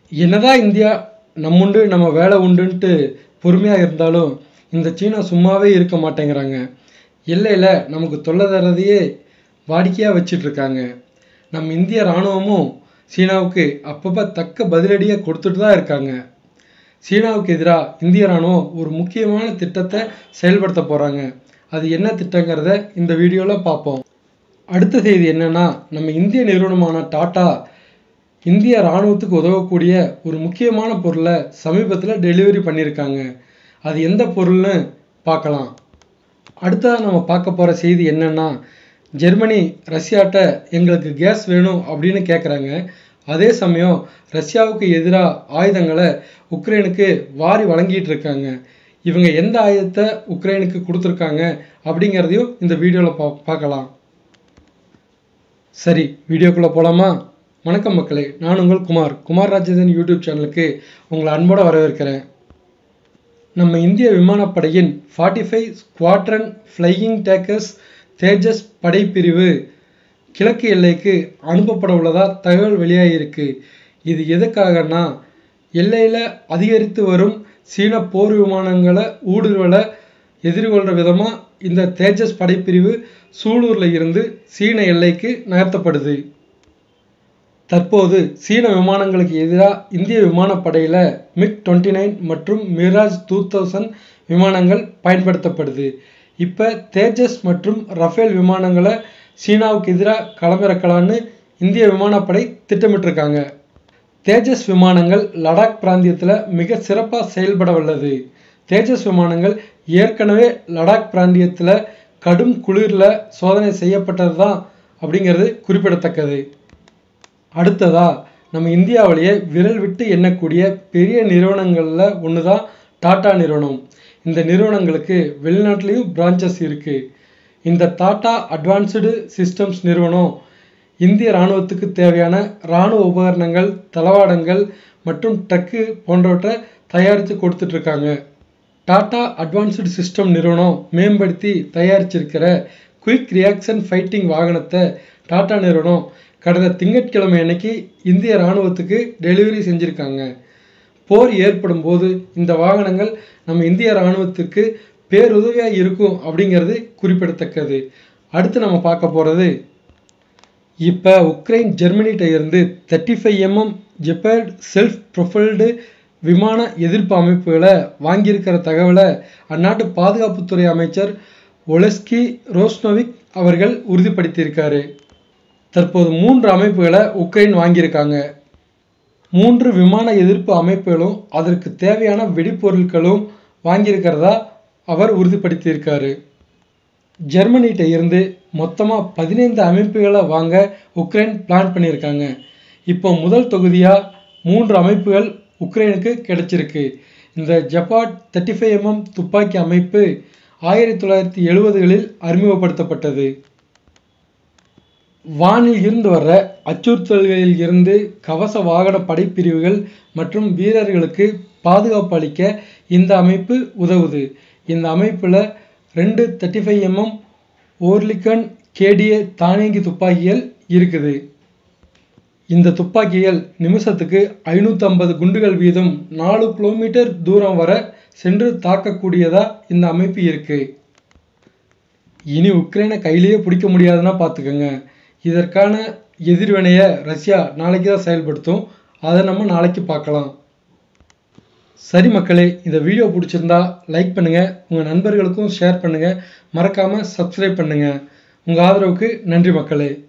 என்னதான் இந்தியா நம்முண்டு நம்ம வேலை உண்டுன்ட்டு பொறுமையாக இருந்தாலும் இந்த சீனா சும்மாவே இருக்க மாட்டேங்கிறாங்க எல்லையில் நமக்கு தொல்லை தரதையே வாடிக்கையாக வச்சிட்டு இருக்காங்க நம்ம இந்திய இராணுவமும் சீனாவுக்கு அப்பப்போ தக்க பதிலடியை கொடுத்துட்டு தான் இருக்காங்க சீனாவுக்கு எதிராக இந்திய இராணுவம் ஒரு முக்கியமான திட்டத்தை செயல்படுத்த போகிறாங்க அது என்ன திட்டங்கிறத இந்த வீடியோவில் பார்ப்போம் அடுத்த செய்தி என்னன்னா நம்ம இந்திய நிறுவனமான டாடா இந்திய இராணுவத்துக்கு உதவக்கூடிய ஒரு முக்கியமான பொருளை சமீபத்தில் டெலிவரி பண்ணியிருக்காங்க அது எந்த பொருள்னு பார்க்கலாம் அடுத்ததாக நம்ம பார்க்க போகிற செய்தி என்னன்னா ஜெர்மனி ரஷ்யாட்ட எங்களுக்கு கேஸ் வேணும் அப்படின்னு கேட்குறாங்க அதே சமயம் ரஷ்யாவுக்கு எதிராக ஆயுதங்களை உக்ரைனுக்கு வாரி வழங்கிட்டு இருக்காங்க இவங்க எந்த ஆயுதத்தை உக்ரைனுக்கு கொடுத்துருக்காங்க அப்படிங்கிறதையும் இந்த வீடியோவில் பா பார்க்கலாம் சரி வீடியோக்குள்ளே போகலாமா வணக்கம் மக்களே நான் உங்கள் குமார் குமார் ராஜேந்திரன் யூடியூப் சேனலுக்கு உங்களை அன்போடு வரவேற்கிறேன் நம்ம இந்திய விமானப்படையின் forty five squadron flying daggers Tejas படைப்பிரிவு கிழக்கு எல்லைக்கு அனுப்பப்பட உள்ளதா தகவல் வெளியாகியிருக்கு இது எதுக்காகனா எல்லையில் அதிகரித்து வரும் சீன போர் விமானங்களை ஊடுருவலை எதிர்கொள்கிற விதமாக இந்த தேஜஸ் படைப்பிரிவு சூலூரில் இருந்து சீன எல்லைக்கு நகர்த்தப்படுது தற்போது சீன விமானங்களுக்கு எதிராக இந்திய விமானப்படையில் மிக் டுவெண்ட்டி நைன் மற்றும் மிராஜ் டூ தௌசண்ட் விமானங்கள் பயன்படுத்தப்படுது இப்போ தேஜஸ் மற்றும் ரஃபேல் விமானங்களை சீனாவுக்கு எதிராக களமிறக்கலான்னு இந்திய விமானப்படை திட்டமிட்டிருக்காங்க தேஜஸ் விமானங்கள் லடாக் பிராந்தியத்தில் மிக சிறப்பாக செயல்பட வல்லது தேஜஸ் விமானங்கள் ஏற்கனவே லடாக் பிராந்தியத்தில் கடும் குளிரில் சோதனை செய்யப்பட்டது தான் அப்படிங்கிறது குறிப்பிடத்தக்கது அடுத்ததா நம்ம இந்தியாவிலேயே விரல் விட்டு எண்ணக்கூடிய பெரிய நிறுவனங்களில் ஒன்று தான் டாடா நிறுவனம் இந்த நிறுவனங்களுக்கு வெளிநாட்டிலையும் பிரான்ச்சஸ் இருக்குது இந்த டாடா அட்வான்ஸ்டு சிஸ்டம்ஸ் நிறுவனம் இந்திய இராணுவத்துக்கு தேவையான இராணுவ உபகரணங்கள் தளவாடங்கள் மற்றும் ட்ரக்கு போன்றவற்றை தயாரித்து கொடுத்துட்ருக்காங்க டாடா அட்வான்ஸ்டு சிஸ்டம் நிறுவனம் மேம்படுத்தி தயாரிச்சிருக்கிற குயிக் ரியாக்ஷன் ஃபைட்டிங் வாகனத்தை டாடா நிறுவனம் கடந்த திங்கட்கிழமை அன்னைக்கு இந்திய இராணுவத்துக்கு டெலிவரி செஞ்சுருக்காங்க போர் ஏற்படும் போது இந்த வாகனங்கள் நம்ம இந்திய இராணுவத்திற்கு பேருதவியாக இருக்கும் அப்படிங்கிறது குறிப்பிடத்தக்கது அடுத்து நம்ம பார்க்க போகிறது இப்போ உக்ரைன் ஜெர்மனிகிட்ட இருந்து thirty five mm Gepard self propelled விமான எதிர்ப்பு அமைப்புகளை வாங்கியிருக்கிற தகவலை அந்நாட்டு பாதுகாப்புத்துறை அமைச்சர் ஒலஸ்கி ரோஸ்னோவிக் அவர்கள் உறுதிப்படுத்தியிருக்காரு தற்போது மூன்று அமைப்புகளை உக்ரைன் வாங்கியிருக்காங்க மூன்று விமான எதிர்ப்பு அமைப்புகளும் அதற்கு தேவையான வெடிப்பொருட்களும் வாங்கியிருக்கிறதா அவர் உறுதிப்படுத்தியிருக்காரு ஜெர்மனிகிட்ட இருந்து மொத்தமாக பதினைந்து அமைப்புகளை வாங்க உக்ரைன் பிளான் பண்ணியிருக்காங்க இப்போ முதல் தொகுதியாக மூன்று அமைப்புகள் உக்ரைனுக்கு கிடைச்சிருக்கு இந்த ஜப்பாட் தேர்ட்டி ஃபைவ் எம்எம் துப்பாக்கி அமைப்பு ஆயிரத்தி தொள்ளாயிரத்தி எழுபதுகளில் அறிமுகப்படுத்தப்பட்டது வானில் இருந்து வர்ற அச்சுறுத்தல்களில் இருந்து கவச வாகன படைப்பிரிவுகள் மற்றும் வீரர்களுக்கு பாதுகாப்பு அளிக்க இந்த அமைப்பு உதவுது இந்த அமைப்பில் ரெண்டு thirty five mm Oerlikon KDA தானியங்கி துப்பாக்கிகள் இருக்குது இந்த துப்பாக்கிகள் நிமிஷத்துக்கு ஐநூற்றம்பது குண்டுகள் வீதம் நாலு கிலோமீட்டர் தூரம் வரை சென்று தாக்கக்கூடியதாக இந்த அமைப்பு இருக்குது இனி உக்ரைனை கையிலேயே பிடிக்க முடியாதுன்னா பார்த்துக்கோங்க இதற்கான எதிர்வினையை ரஷ்யா நாளைக்கு தான் செயல்படுத்தும் அதை நம்ம நாளைக்கு பார்க்கலாம் சரி மக்களே இந்த வீடியோ பிடிச்சிருந்தா லைக் பண்ணுங்கள் உங்கள் நண்பர்களுக்கும் ஷேர் பண்ணுங்கள் மறக்காமல் சப்ஸ்கிரைப் பண்ணுங்கள் உங்கள் ஆதரவுக்கு நன்றி மக்களே